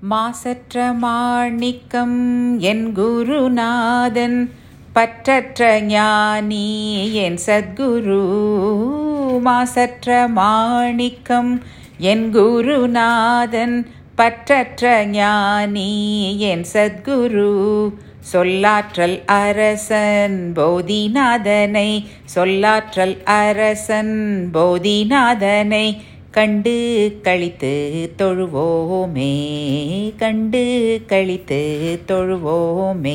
மாசற்ற மாணிக்கம் என் குருநாதன் பற்றற்ற ஞானி என் சத்குரு மாசற்ற மாணிக்கம் என் குருநாதன் பற்றற்ற ஞானி என் சத்குரு சொல்லாற்றல் அரசன் போதிநாதனை சொல்லாற்றல் அரசன் போதிநாதனை கண்டு கழித்து தொழுவோமே கண்டு கழித்து தொழுவோமே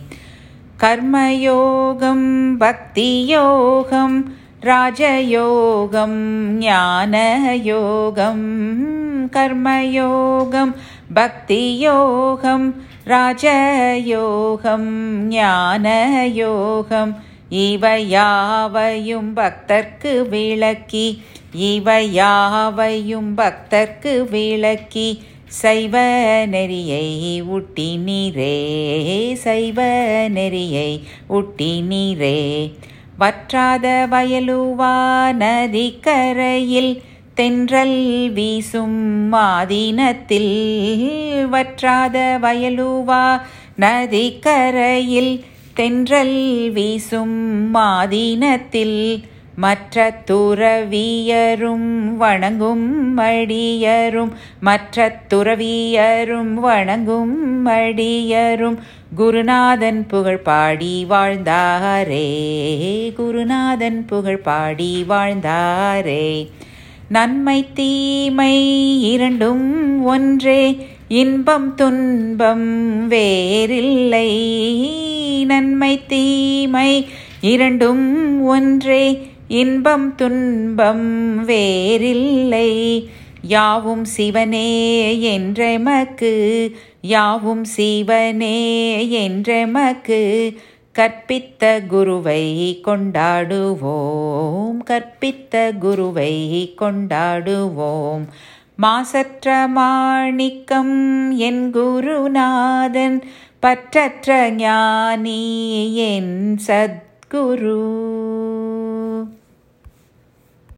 கர்மயோகம் பக்தியோகம் ராஜயோகம் ஞானயோகம் கர்மயோகம் பக்தியோகம் ராஜயோகம் ஞானயோகம் இவையாவையும் பக்தர்க்கு விளக்கி இவையாவையும் பக்தர்க்கு விளக்கி சைவ நெறியை ஊட்டி நீரே சைவ நெறியை ஊட்டி நீரே வற்றாத வயலுவா நதிக்கரையில் தென்றல் வீசும் மாதினத்தில் வற்றாத வயலுவா நதிக்கரையில் தென்றல் வீசும் மாதினத்தில் மற்ற துறவியரும் வணங்கும் மடியரும் மற்ற துறவியரும் வணங்கும் மடியரும் குருநாதன் புகழ் பாடி வாழ்ந்தாரே குருநாதன் புகழ் பாடி வாழ்ந்தாரே நன்மை தீமை இரண்டும் ஒன்றே இன்பம் துன்பம் வேறில்லை நன்மை தீமை இரண்டும் ஒன்றே இன்பம் துன்பம் வேறில்லை யாவும் சிவனே என்றெமக்கு யாவும் சிவனே என்றெமக்கு கற்பித்த குருவை கொண்டாடுவோம் கற்பித்த குருவை கொண்டாடுவோம் மாசற்ற மாணிக்கம் என் குருநாதன் பற்றற்ற ஞானி என் சத்குரு